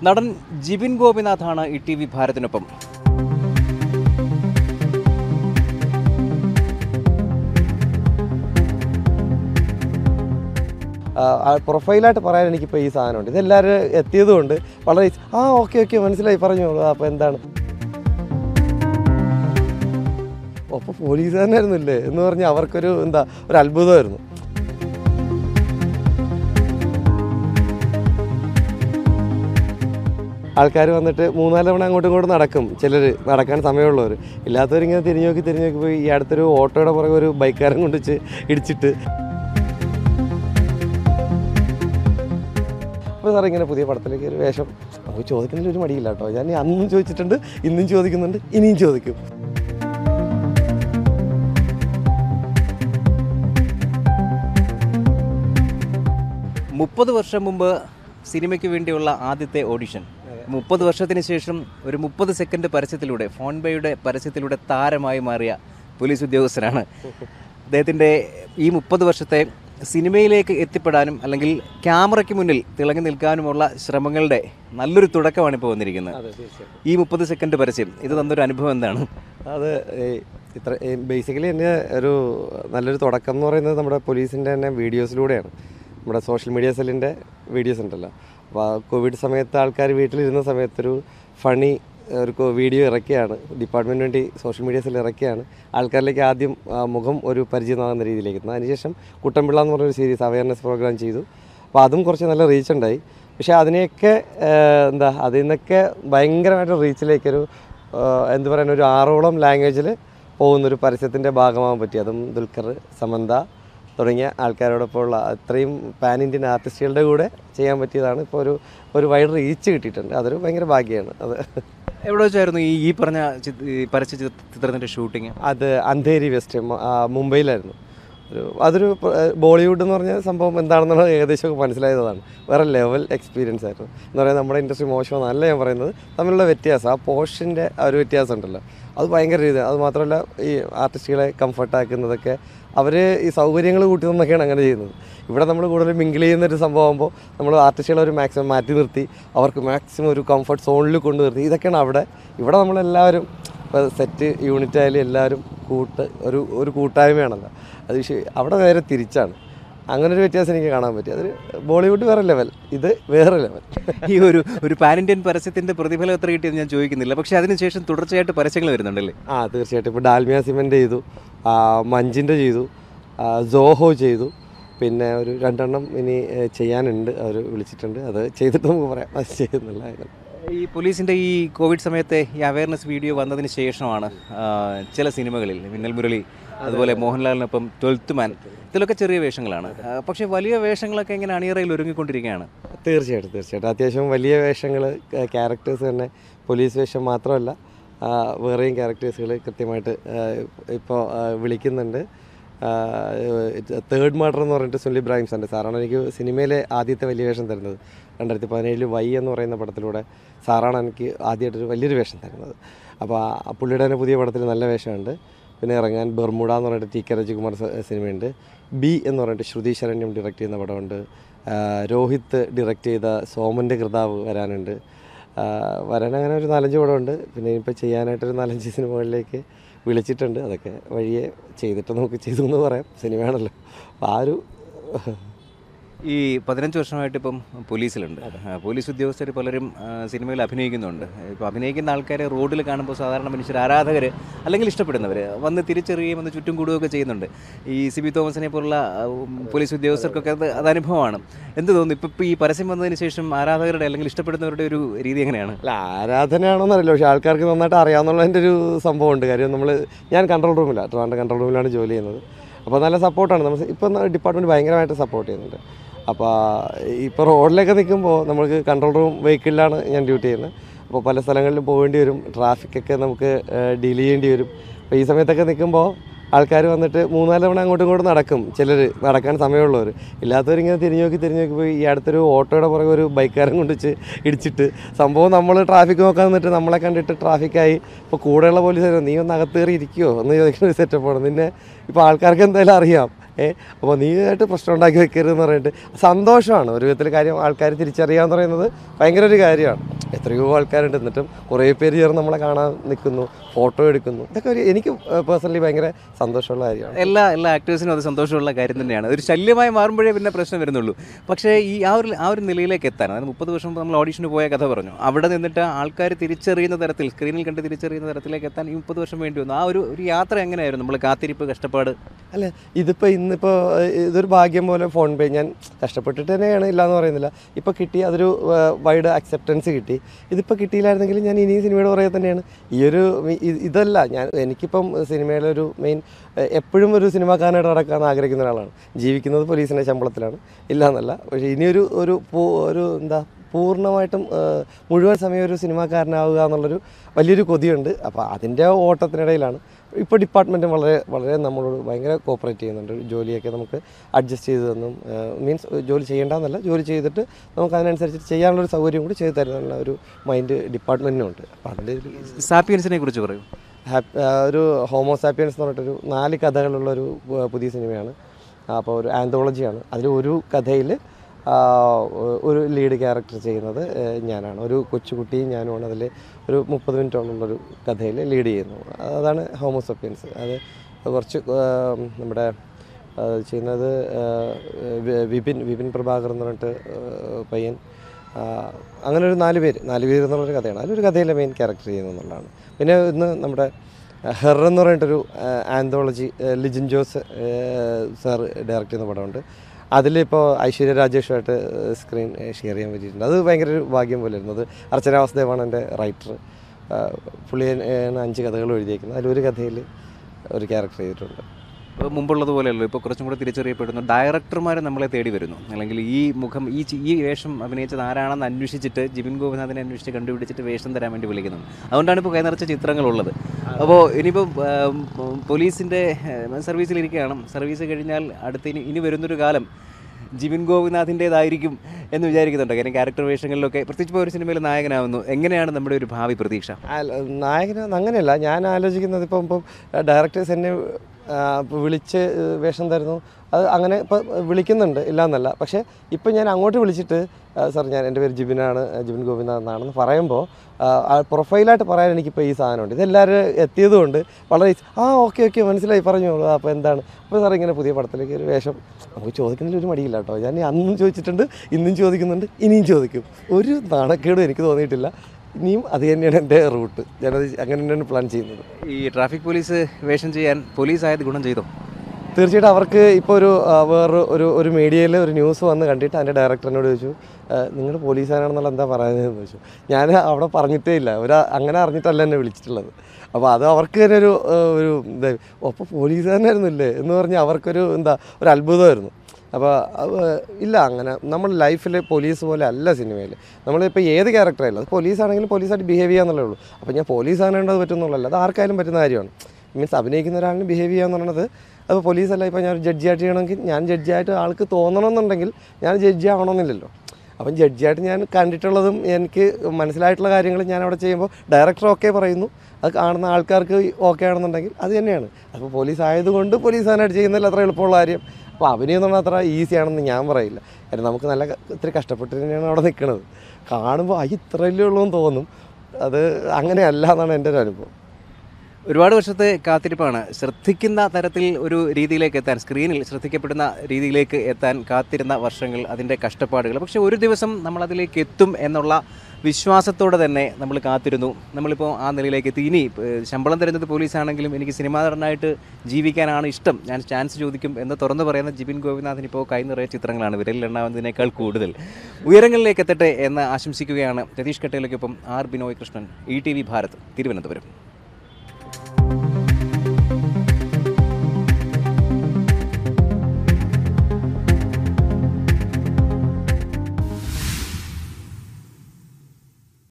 നടൻ ജിബിൻ ഗോപിനാഥാണ് E T V ഭാരതിനൊപ്പം പ്രൊഫൈലായിട്ട് പറയാൻ എനിക്കിപ്പോൾ ഈ സാധനമുണ്ട് ഇതെല്ലാവരും എത്തിയതുകൊണ്ട് വളരെ ഈസി- ആ ഓക്കെ ഓക്കെ മനസ്സിലായി പറഞ്ഞോളൂ അപ്പോൾ എന്താണ് അപ്പോൾ പോലീസുകാരനായിരുന്നില്ലേ എന്ന് പറഞ്ഞാൽ അവർക്കൊരു എന്താ ഒരു അത്ഭുതമായിരുന്നു ആൾക്കാർ വന്നിട്ട് മൂന്നാല് തവണ അങ്ങോട്ടും ഇങ്ങോട്ടും നടക്കും ചിലർ നടക്കാൻ സമയമുള്ളവർ ഇല്ലാത്തവരിങ്ങനെ തിരിഞ്ഞു നോക്കി തിരിഞ്ഞു നോക്കി പോയി ഈ അടുത്തൊരു ഓട്ടോയുടെ പുറകെ ഒരു ബൈക്കാരൻ കൊണ്ടുവച്ച് ഇടിച്ചിട്ട് അപ്പോൾ സാർ ഇങ്ങനെ പുതിയ പടത്തിലേക്ക് ഒരു വേഷം നമുക്ക് ചോദിക്കുന്നതിൽ ഒരു മടിയില്ല കേട്ടോ ഞാൻ അന്നും ചോദിച്ചിട്ടുണ്ട് ഇന്നും ചോദിക്കുന്നുണ്ട് ഇനിയും ചോദിക്കും മുപ്പത് വർഷം മുമ്പ് സിനിമയ്ക്ക് വേണ്ടിയുള്ള ആദ്യത്തെ ഓഡിഷൻ മുപ്പത് വർഷത്തിന് ശേഷം ഒരു മുപ്പത് സെക്കൻഡ് പരസ്യത്തിലൂടെ ഫോൺ പേയുടെ പരസ്യത്തിലൂടെ താരമായി മാറിയ പോലീസ് ഉദ്യോഗസ്ഥനാണ് അദ്ദേഹത്തിൻ്റെ ഈ മുപ്പത് വർഷത്തെ സിനിമയിലേക്ക് എത്തിപ്പെടാനും അല്ലെങ്കിൽ ക്യാമറയ്ക്ക് മുന്നിൽ തിളങ്ങി നിൽക്കാനുമുള്ള ശ്രമങ്ങളുടെ നല്ലൊരു തുടക്കമാണ് ഇപ്പോൾ വന്നിരിക്കുന്നത് അതെ തീർച്ചയായിട്ടും ഈ മുപ്പത് സെക്കൻഡ് പരസ്യം ഇത് തന്നൊരു അനുഭവം എന്താണ് അത് ഈ ഇത്ര ബേസിക്കലി എൻ്റെ ഒരു നല്ലൊരു തുടക്കം എന്ന് പറയുന്നത് നമ്മുടെ പോലീസിൻ്റെ തന്നെ വീഡിയോസിലൂടെയാണ് നമ്മുടെ സോഷ്യൽ മീഡിയ സെല്ലിൻ്റെ വീഡിയോസ് ഉണ്ടല്ലോ അപ്പോൾ ആ കോവിഡ് സമയത്ത് ആൾക്കാർ വീട്ടിലിരുന്ന സമയത്തൊരു ഫണി ഒരു കൊ- വീഡിയോ ഇറക്കിയാണ് ഡിപ്പാർട്ട്മെൻറ്റ് വേണ്ടി സോഷ്യൽ മീഡിയ സെല്ലിൽ ഇറക്കിയാണ് ആൾക്കാരിലേക്ക് ആദ്യം ആ മുഖം ഒരു പരിചയമാകുന്ന രീതിയിലേക്ക് എത്തുന്നത് അതിനുശേഷം കുട്ടൻപിള്ള എന്ന് പറഞ്ഞൊരു സീരീസ് അവയർനെസ് പ്രോഗ്രാം ചെയ്തു അപ്പോൾ അതും കുറച്ച് നല്ല റീച്ച് ഉണ്ടായി പക്ഷേ അതിനെയൊക്കെ ഏഹ്, എന്താ അതിൽ നിന്നൊക്കെ ഭയങ്കരമായിട്ട് റീച്ചിലേക്കൊരു ഏഹ്, എന്ത് പറയുന്ന ഒരു ആറോളം ലാംഗ്വേജിൽ പോകുന്നൊരു പരസ്യത്തിൻ്റെ ഭാഗമാകാൻ പറ്റി അതും ദുൽഖർ സമന്ത തുടങ്ങിയ ആൾക്കാരോടൊപ്പം ഉള്ള അത്രയും പാൻ ഇന്ത്യൻ ആർട്ടിസ്റ്റുകളുടെ കൂടെ ചെയ്യാൻ പറ്റിയതാണ് ഇപ്പോൾ ഒരു ഒരു വൈഡ് റീച്ച് കിട്ടിയിട്ടുണ്ട് അതൊരു ഭയങ്കര ഭാഗ്യമാണ് അത് എവിടെ വെച്ചായിരുന്നു ഈ ഈ പറഞ്ഞ ചിത്- ഈ പരസ്യ ചിത്ര- ചിത്രത്തിൻ്റെ ഷൂട്ടിങ് അത് അന്ധേരി വെസ്റ്റ് മ- ആ, മുംബൈയിലായിരുന്നു ഒരു അതൊരു പ- ബോളിവുഡ് എന്ന് പറഞ്ഞ സംഭവം എന്താണെന്നുള്ളത് ഏകദേശം ഒക്കെ മനസ്സിലായതാണ് വേറെ ലെവൽ എക്സ്പീരിയൻസ് ആയിരുന്നു എന്ന് പറയുന്നത് നമ്മുടെ ഇൻഡസ്ട്രി മോശമെന്നല്ല ഞാൻ പറയുന്നത് തമ്മിലുള്ള വ്യത്യാസം ആ പോർഷൻ്റെ ആ ഒരു വ്യത്യാസം ഉണ്ടല്ലോ അത് ഭയങ്കര രീതി അത് മാത്രമല്ല ഈ ആർട്ടിസ്റ്റുകളെ കംഫർട്ടാക്കുന്നതൊക്കെ അവർ ഈ സൗകര്യങ്ങൾ കൂട്ടി തന്നൊക്കെയാണ് അങ്ങനെ ചെയ്യുന്നത് ഇവിടെ നമ്മൾ കൂടുതൽ മിങ്കിൾ ചെയ്യുന്ന ഒരു സംഭവമാകുമ്പോൾ നമ്മൾ ആർട്ടിസ്റ്റുകളെ ഒരു മാക്സിമം മാറ്റി നിർത്തി അവർക്ക് മാക്സിമം ഒരു കംഫർട്ട് സോണിൽ കൊണ്ടു നിർത്തി ഇതൊക്കെയാണ് അവിടെ ഇവിടെ നമ്മളെല്ലാവരും ഇപ്പോൾ സെറ്റ് യൂണിറ്റ് ആയാലും എല്ലാവരും കൂട്ട് ഒരു ഒരു കൂട്ടായ്മയാണല്ലോ അത് ശ- അവിടെ നേരെ തിരിച്ചാണ് അങ്ങനെ ഒരു വ്യത്യാസം എനിക്ക് കാണാൻ പറ്റി അതൊരു ബോളിവുഡ് വേറെ ലെവൽ ഇത് വേറെ ലെവൽ ഈ ഒരു ഒരു പാൻ ഇന്ത്യൻ പരസ്യത്തിന്റെ പ്രതിഫലം എത്ര കിട്ടിയെന്ന് ഞാൻ ചോദിക്കുന്നില്ല പക്ഷെ അതിനുശേഷം തുടർച്ചയായിട്ട് പരസ്യങ്ങൾ വരുന്നുണ്ടല്ലേ ആ തീർച്ചയായിട്ടും ഇപ്പോൾ ഡാൽമിയ സിമെൻ്റ് ചെയ്തു ആ, മഞ്ചിൻ്റെ ചെയ്തു ആ, സോഹോ ചെയ്തു പിന്നെ ഒരു രണ്ടെണ്ണം ഇനി ഏ, ചെയ്യാനുണ്ട് അവർ വിളിച്ചിട്ടുണ്ട് അത് ചെയ്തിട്ട് നമുക്ക് പറയാം അത് ചെയ്യുന്നില്ല അതിന് ഈ പോലീസിന്റെ ഈ കോവിഡ് സമയത്തെ ഈ അവയർനെസ് വീഡിയോ വന്നതിന് ശേഷമാണ് ആ, ചില സിനിമകളിൽ മിന്നൽ മുരളി അതുപോലെ മോഹൻലാലിനൊപ്പം ട്വൽത്ത് മാൻ ഇതിലൊക്കെ ചെറിയ വേഷങ്ങളാണ് ആ, പക്ഷേ വലിയ വേഷങ്ങളൊക്കെ ഇങ്ങനെ അണിയറയിൽ ഒരുങ്ങിക്കൊണ്ടിരിക്കുകയാണ് തീർച്ചയായിട്ടും തീർച്ചയായിട്ടും അത്യാവശ്യം വലിയ വേഷങ്ങൾ ക്യാരക്ടേഴ്സ് തന്നെ പോലീസ് വേഷം മാത്രമല്ല ആ, വേറെയും ക്യാരക്ടേഴ്സുകൾ കൃത്യമായിട്ട് ഇപ്പോൾ വിളിക്കുന്നുണ്ട് തേർഡ് മർഡർ എന്ന് പറഞ്ഞിട്ട് സുനിൽ ഇബ്രാഹിം സാറിൻ്റെ സാറാണ് എനിക്ക് സിനിമയിലെ ആദ്യത്തെ വലിയ വേഷം തരുന്നത് രണ്ടായിരത്തി പതിനേഴിൽ വൈ എന്ന് പറയുന്ന പടത്തിലൂടെ സാറാണ് എനിക്ക് ആദ്യമായിട്ടൊരു വലിയൊരു വേഷം തരുന്നത് അപ്പോൾ ആ പുള്ളിയുടെ തന്നെ പുതിയ പടത്തിൽ നല്ല വേഷമുണ്ട് പിന്നെ ഇറങ്ങാൻ ബെർമുഡ എന്ന് പറഞ്ഞിട്ട് ടി കെ രജികുമാർ സ- സിനിമയുണ്ട് ബി എന്ന് പറഞ്ഞിട്ട് ശ്രുതി ശരണ്യം ഡയറക്റ്റ് ചെയ്യുന്ന പടമുണ്ട് ആ, രോഹിത് ഡയറക്റ്റ് ചെയ്ത സോമൻ്റെ കൃതാവ് വരാനുണ്ട് ആ, വരാൻ അങ്ങനെ ഒരു നാലഞ്ച് പടമുണ്ട് പിന്നെ ഇപ്പോൾ ചെയ്യാനായിട്ടൊരു നാലഞ്ച് സിനിമകളിലേക്ക് വിളിച്ചിട്ടുണ്ട് അതൊക്കെ വഴിയെ ചെയ്തിട്ട് നമുക്ക് ചെയ്തു എന്ന് പറയാം സിനിമയാണല്ലോ അപ്പോൾ ആ ഒരു ഈ പതിനഞ്ച് വർഷമായിട്ട് ഇപ്പം പോലീസിലുണ്ട് ആ, പോലീസ് ഉദ്യോഗസ്ഥർ പലരും ആ, സിനിമയിൽ അഭിനയിക്കുന്നുണ്ട് ഇപ്പോൾ അഭിനയിക്കുന്ന ആൾക്കാരെ റോഡിൽ കാണുമ്പോൾ സാധാരണ മനുഷ്യർ ആരാധകർ അല്ലെങ്കിൽ ഇഷ്ടപ്പെടുന്നവർ വന്ന് തിരിച്ചറിയുകയും വന്ന് ചുറ്റും കൂടുകയൊക്കെ ചെയ്യുന്നുണ്ട് ഈ സി ബി തോമസിനെ പോലുള്ള ആ, ഉം, പോലീസ് ഉദ്യോഗസ്ഥർക്കൊക്കെ അത് അത് അനുഭവമാണ് എന്ത് തോന്നുന്നു ഇപ്പം ഇപ്പോൾ ഈ പരസ്യം വന്നതിന് ശേഷം ആരാധകരുടെ അല്ലെങ്കിൽ ഇഷ്ടപ്പെടുന്നവരുടെ ഒരു രീതി എങ്ങനെയാണ് അല്ല ആരാധനയാണോന്ന് അറിയില്ല പക്ഷേ ആൾക്കാർക്ക് നന്നായിട്ട് അറിയാവുന്നതിൻ്റെ ഒരു സംഭവമുണ്ട് കാര്യം നമ്മൾ ഞാൻ കൺട്രോൾ റൂമിലാണ് ട്രിവാൻഡ്രം കൺട്രോൾ റൂമിലാണ് ജോലി ചെയ്യുന്നത് അപ്പോൾ നല്ല സപ്പോർട്ടാണ് നമ്മൾ ഇപ്പം ഡിപ്പാർട്ട്മെൻറ്റ് ഭയങ്കരമായിട്ട് സപ്പോർട്ട് ചെയ്യുന്നുണ്ട് അപ്പോൾ ഇപ്പോൾ റോഡിലൊക്കെ നിൽക്കുമ്പോൾ നമുക്ക് കൺട്രോൾ റൂം വെഹിക്കിളിലാണ് ഞാൻ ഡ്യൂട്ടി ചെയ്യുന്നത് അപ്പോൾ പല സ്ഥലങ്ങളിലും പോകേണ്ടി വരും ട്രാഫിക്കൊക്കെ നമുക്ക് ഡീൽ ചെയ്യേണ്ടി വരും അപ്പോൾ ഈ സമയത്തൊക്കെ നിൽക്കുമ്പോൾ ആൾക്കാർ വന്നിട്ട് മൂന്നാല് തവണ അങ്ങോട്ടും ഇങ്ങോട്ടും നടക്കും ചിലർ നടക്കാൻ സമയമുള്ളവർ ഇല്ലാത്തവരിങ്ങനെ തിരിഞ്ഞു നോക്കി തിരിഞ്ഞു നോക്കി പോയി ഈ അടുത്തൊരു ഓട്ടോയുടെ പുറകെ ഒരു ബൈക്കാരൻ കൊണ്ടുവച്ച് ഇടിച്ചിട്ട് സംഭവം നമ്മൾ ട്രാഫിക് നോക്കാൻ നിന്നിട്ട് നമ്മളെ കണ്ടിട്ട് ട്രാഫിക്കായി ഇപ്പോൾ കൂടെയുള്ള പോലീസ് നീ ഒന്ന് അകത്ത് കയറി ഇരിക്കുമോ എന്ന് ചോദിക്കുന്ന ഒരു സെറ്റപ്പാണ് നിന്നെ ഇപ്പോൾ ആൾക്കാർക്ക് എന്തായാലും അറിയാം ഏ അപ്പോൾ നീ ആയിട്ട് പ്രശ്നം ഉണ്ടാക്കി വെക്കരുതെന്ന് പറഞ്ഞിട്ട് സന്തോഷമാണ് ഒരു വിധത്തിൽ കാര്യം ആൾക്കാർ തിരിച്ചറിയാന്ന് പറയുന്നത് ഭയങ്കര ഒരു കാര്യമാണ് എത്രയോ ആൾക്കാരുണ്ട് എന്നിട്ടും കുറേ പേര് ചേർന്ന് നമ്മളെ കാണാൻ നിൽക്കുന്നു ഫോട്ടോ എടുക്കുന്നു ഇതൊക്കെ ഒരു എനിക്ക് പേഴ്സണലി ഭയങ്കര സന്തോഷമുള്ള കാര്യമാണ് എല്ലാ എല്ലാ ആക്ടേഴ്സിനും അത് സന്തോഷമുള്ള കാര്യം തന്നെയാണ് ഒരു ശല്യമായി മാറുമ്പോഴേ പിന്നെ പ്രശ്നം വരുന്നുള്ളൂ പക്ഷേ ഈ ആ ഒരു ആ ഒരു നിലയിലേക്ക് എത്താൻ അതായത് മുപ്പത് വർഷം മുമ്പ് നമ്മൾ ഓഡീഷന് പോയ കഥ പറഞ്ഞു അവിടെ നിന്നിട്ട് ആൾക്കാർ തിരിച്ചറിയുന്ന തരത്തിൽ സ്ക്രീനിൽ കണ്ട് തിരിച്ചറിയുന്ന തരത്തിലേക്ക് എത്താൻ ഈ മുപ്പത് വർഷം വേണ്ടി വന്നു ആ ഒരു ഒരു യാത്ര എങ്ങനെയായിരുന്നു നമ്മൾ കാത്തിരിപ്പ് കഷ്ടപ്പാട് അല്ല ഇതിപ്പോൾ ഇന്നിപ്പോൾ ഇതൊരു ഭാഗ്യം പോലെ ഫോൺ പേ ഞാൻ കഷ്ടപ്പെട്ടിട്ട് തന്നെയാണ് ഇല്ല എന്ന് പറയുന്നില്ല ഇപ്പോൾ കിട്ടി അതൊരു വൈഡ് അക്സെപ്റ്റൻസ് കിട്ടി ഇതിപ്പോൾ കിട്ടിയില്ലായിരുന്നെങ്കിൽ ഞാൻ ഇനിയും സിനിമയുടെ പുറകെ തന്നെയാണ് ഈ ഒരു ഇ- ഇതല്ല ഞാൻ എനിക്കിപ്പം സിനിമയിലെ ഒരു മെയിൻ എപ്പോഴും ഒരു സിനിമാക്കാരനായിട്ട് നടക്കാൻ ആഗ്രഹിക്കുന്ന ഒരാളാണ് ജീവിക്കുന്നത് പോലീസിൻ്റെ ശമ്പളത്തിലാണ് ഇല്ല എന്നല്ല പക്ഷേ ഇനിയൊരു ഒരു പൂ- ഒരു എന്താ പൂർണ്ണമായിട്ടും ആ, മുഴുവൻ സമയം ഒരു സിനിമാക്കാരനാവുക എന്നുള്ളൊരു വലിയൊരു കൊതിയുണ്ട് അപ്പോൾ അതിൻ്റെ ഓട്ടത്തിനിടയിലാണ് ഇപ്പോൾ ഡിപ്പാർട്ട്മെൻറ്റും വളരെ വളരെ നമ്മളോട് ഭയങ്കര കോപ്പറേറ്റ് ചെയ്യുന്നുണ്ട് ജോലിയൊക്കെ നമുക്ക് അഡ്ജസ്റ്റ് ചെയ്ത് തന്നും മീൻസ് ജോലി ചെയ്യേണ്ടെന്നല്ല ജോലി ചെയ്തിട്ട് നമുക്ക് അതിനനുസരിച്ച് ചെയ്യാനുള്ളൊരു സൗകര്യം കൂടി ചെയ്തു തരുന്നുള്ള ഒരു മൈൻഡ് ഡിപ്പാർട്ട്മെൻറ്റിനും ഉണ്ട് അപ്പോൾ അതിൻ്റെ ഒരു സാപ്പിയൻസിനെ കുറിച്ച് പറയും ഹാപ്പ് ആ, ഒരു ഹോമോസാപ്പിയൻസ് എന്ന് പറഞ്ഞിട്ടൊരു നാല് കഥകളുള്ള ഒരു ആ, പുതിയ സിനിമയാണ് അപ്പോൾ ഒരു ആന്തോളജിയാണ് അതിൽ ഒരു കഥയിൽ ഒരു ലീഡ് ക്യാരക്ടർ ചെയ്യുന്നത് ആ, ഞാനാണ് ഒരു കൊച്ചുകുട്ടിയും ഞാനുമാണ് അതിൽ ഒരു മുപ്പത് മിനിറ്റോളമുള്ളൊരു കഥയിൽ ലീഡ് ചെയ്യുന്നു അതാണ് ഹോമോസാപ്പിയൻസ് അത് കുറച്ച് ആ, നമ്മുടെ ആ, ചെയ്യുന്നത് ആ, വി- വിപിൻ വിപിൻ പ്രഭാകർ എന്ന് പറഞ്ഞിട്ട് ആ, പയ്യൻ ആ, അങ്ങനെ ഒരു നാല് പേര് നാല് പേര് എന്നുള്ളൊരു കഥയാണ് അതിലൊരു കഥയിലെ മെയിൻ ക്യാരക്ടർ ചെയ്യുന്നു എന്നുള്ളതാണ് പിന്നെ ഇന്ന് നമ്മുടെ ഹെർ എന്ന് പറഞ്ഞിട്ടൊരു anthology Lijin Jose sir direct ചെയ്യുന്ന പടമുണ്ട് അതിലിപ്പോൾ ഐശ്വര്യ രാജേഷുമായിട്ട് സ്ക്രീൻ ഷെയർ ചെയ്യാൻ പറ്റിയിട്ടുണ്ട് അത് ഭയങ്കര ഒരു ഭാഗ്യം പോലെയായിരുന്നു അത് അർച്ചന വാസുദേവാണ് എൻ്റെ റൈറ്റർ പുള്ളി ആണ് അഞ്ച് കഥകൾ എഴുതിയേക്കുന്നത് അതിലൊരു കഥയിൽ ഒരു ക്യാരക്ടർ ചെയ്തിട്ടുണ്ട് ഇപ്പോൾ മുമ്പുള്ളതുപോലെയല്ലോ ഇപ്പോൾ കുറച്ചും കൂടെ തിരിച്ചറിയപ്പെടുന്നു ഡയറക്ടർമാർ നമ്മളെ തേടി വരുന്നു അല്ലെങ്കിൽ ഈ മുഖം ഈ ചി- ഈ വേഷം അഭിനയിച്ചത് ആരാണെന്ന് അന്വേഷിച്ചിട്ട് ജിബിൻ ഗോപിനാഥിനെ അന്വേഷിച്ച് കണ്ടുപിടിച്ചിട്ട് വേഷം തരാൻ വേണ്ടി വിളിക്കുന്നത് അതുകൊണ്ടാണ് ഇപ്പോൾ കൈനിറച്ച ചിത്രങ്ങളുള്ളത് അപ്പോൾ ഇനിയിപ്പോൾ പോലീസിൻ്റെ സർവീസിലിരിക്കുകയാണ് സർവീസ് കഴിഞ്ഞാൽ അടുത്ത് ഇനി ഇനി വരുന്നൊരു കാലം ജിബിൻ ഗോപിനാഥിൻ്റേതായിരിക്കും എന്ന് വിചാരിക്കുന്നുണ്ട് കാര്യം ക്യാരക്ടർ വേഷങ്ങളിലൊക്കെ പ്രത്യേകിച്ച് ഇപ്പോൾ ഒരു സിനിമയിൽ നായകനാവുന്നു എങ്ങനെയാണ് നമ്മുടെ ഒരു ഭാവി പ്രതീക്ഷ അല്ല, നായകന് അങ്ങനെയല്ല ഞാൻ ആലോചിക്കുന്നത് ഇപ്പം ഇപ്പം ഡയറക്ടേഴ്സ് എന്നെ ആ, ഇപ്പം വിളിച്ച് വേഷം തരുന്നു അത് അങ്ങനെ ഇപ്പം വിളിക്കുന്നുണ്ട് ഇല്ല എന്നല്ല പക്ഷേ ഇപ്പം ഞാൻ അങ്ങോട്ട് വിളിച്ചിട്ട് ആ, സാർ ഞാൻ എൻ്റെ പേര് ജിബിനാണ് ജിബിൻ ഗോപിനാഥ് എന്നാണെന്ന് പറയുമ്പോൾ പ്രൊഫൈലായിട്ട് പറയാൻ എനിക്കിപ്പോൾ ഈ സാധനമുണ്ട് ഇതെല്ലാവരും എത്തിയതുകൊണ്ട് വളരെ ഈസി- ആ ഓക്കെ ഓക്കെ മനസ്സിലായി പറഞ്ഞോളൂ അപ്പോൾ എന്താണ് അപ്പോൾ സാർ ഇങ്ങനെ പുതിയ പടത്തിലേക്ക് ഒരു വേഷം നമുക്ക് ചോദിക്കുന്നതിൽ ഒരു മടിയില്ല കേട്ടോ ഞാൻ അന്നും ചോദിച്ചിട്ടുണ്ട് ഇന്നും ചോദിക്കുന്നുണ്ട് ഇനിയും ചോദിക്കും ഒരു നാണക്കേടും എനിക്ക് തോന്നിയിട്ടില്ല ഇനിയും അത് തന്നെയാണ് എൻ്റെ റൂട്ട് ഞാനത് അങ്ങനെ തന്നെയാണ് പ്ലാൻ ചെയ്യുന്നത് ഈ ട്രാഫിക് പോലീസ് വേഷം ചെയ്യാൻ പോലീസ് ആയത് ഗുണം ചെയ്തോ തീർച്ചയായിട്ടും അവർക്ക് ഇപ്പോൾ ഒരു ആ, വേറെ ഒരു ഒരു മീഡിയയിൽ ഒരു ന്യൂസ് വന്ന് കണ്ടിട്ട് അതിൻ്റെ ഡയറക്ടറിനോട് ചോദിച്ചു നിങ്ങൾ പോലീസുകാരാണെന്നുള്ള എന്താ പറയുന്നതെന്ന് ചോദിച്ചു ഞാൻ അവിടെ പറഞ്ഞിട്ടേ ഇല്ല ഒരു അങ്ങനെ അറിഞ്ഞിട്ടല്ല എന്നെ വിളിച്ചിട്ടുള്ളത് അപ്പോൾ അത് അവർക്ക് തന്നെ ഒരു ആ, ഒരു എന്താ അപ്പോൾ പോലീസുകാരനായിരുന്നില്ലേ എന്ന് പറഞ്ഞ് അവർക്കൊരു എന്താ ഒരു അത്ഭുതമായിരുന്നു അപ്പോൾ ഇല്ല അങ്ങനെ നമ്മൾ ലൈഫിൽ പോലീസ് പോലെ അല്ല സിനിമയിൽ നമ്മളിപ്പോൾ ഏത് ക്യാരക്ടറായാലും അത് പോലീസാണെങ്കിലും പോലീസായിട്ട് ബിഹേവ് ചെയ്യാന്നുള്ളേ ഉള്ളൂ അപ്പോൾ ഞാൻ പോലീസ് ആണേണ്ടത് പറ്റുന്നുള്ളല്ല അത് ആർക്കായാലും പറ്റുന്ന കാര്യമാണ് മീൻസ് അഭിനയിക്കുന്ന ഒരാളിന് ബിഹേവ് ചെയ്യുക എന്ന് പറയുന്നത് അപ്പോൾ പോലീസല്ല ഇപ്പോൾ ഞാൻ ജഡ്ജിയായിട്ട് ചെയ്യണമെങ്കിൽ ഞാൻ ജഡ്ജിയായിട്ട് ആൾക്ക് തോന്നണമെന്നുണ്ടെങ്കിൽ ഞാൻ ജഡ്ജി ആവണമെന്നില്ലല്ലോ അപ്പം ജഡ്ജിയായിട്ട് ഞാൻ കണ്ടിട്ടുള്ളതും എനിക്ക് മനസ്സിലായിട്ടുള്ള കാര്യങ്ങൾ ഞാൻ അവിടെ ചെയ്യുമ്പോൾ ഡയറക്ടർ ഓക്കെ പറയുന്നു അത് കാണുന്ന ആൾക്കാർക്ക് ഓക്കെ ആണെന്നുണ്ടെങ്കിൽ അത് തന്നെയാണ് അപ്പോൾ പോലീസ് ആയതുകൊണ്ട് പോലീസുകാരനായിട്ട് ചെയ്യുന്നതിൽ അത്ര എളുപ്പമുള്ള കാര്യം അപ്പോൾ അഭിനയം എന്ന് പറഞ്ഞാൽ അത്ര ഈസി ആണെന്ന് ഞാൻ പറയില്ല കാര്യം നമുക്ക് നല്ല ക- ഇത്തിരി കഷ്ടപ്പെട്ട് തന്നെയാണ് അവിടെ നിൽക്കുന്നത് കാണുമ്പോൾ ആ ഇത്രയല്ലേ ഉള്ളൂ എന്ന് തോന്നും അത് അങ്ങനെയല്ല എന്നാണ് എൻ്റെ ഒരു അനുഭവം ഒരുപാട് വർഷത്തെ കാത്തിരിപ്പാണ് ശ്രദ്ധിക്കുന്ന തരത്തിൽ ഒരു രീതിയിലേക്ക് എത്താൻ സ്ക്രീനിൽ ശ്രദ്ധിക്കപ്പെടുന്ന രീതിയിലേക്ക് എത്താൻ കാത്തിരുന്ന വർഷങ്ങൾ അതിൻ്റെ കഷ്ടപ്പാടുകൾ പക്ഷേ ഒരു ദിവസം നമ്മൾ അതിലേക്ക് എത്തും എന്നുള്ള വിശ്വാസത്തോടെ തന്നെ നമ്മൾ കാത്തിരുന്നു നമ്മളിപ്പോൾ ആ നിലയിലേക്ക് എത്തി ഇനി ഏഹ്, ശമ്പളം തരുന്നത് പോലീസാണെങ്കിലും എനിക്ക് സിനിമാ നടനായിട്ട് ജീവിക്കാനാണ് ഇഷ്ടം ഞാൻ ചാൻസ് ചോദിക്കും എന്ന് തുറന്നു പറയുന്ന ജിബിൻ ഗോപിനാഥിന് ഇപ്പോൾ കൈ നിറയെ ചിത്രങ്ങളാണ് വിരലിലെണ്ണാവുന്നതിനേക്കാൾ കൂടുതൽ ഉയരങ്ങളിലേക്ക് എത്തട്ടെ എന്ന് ആശംസിക്കുകയാണ് രതീഷ് കട്ടേലയ്ക്കൊപ്പം R Binoy Krishnan E T V Bharat Thiruvananthapuram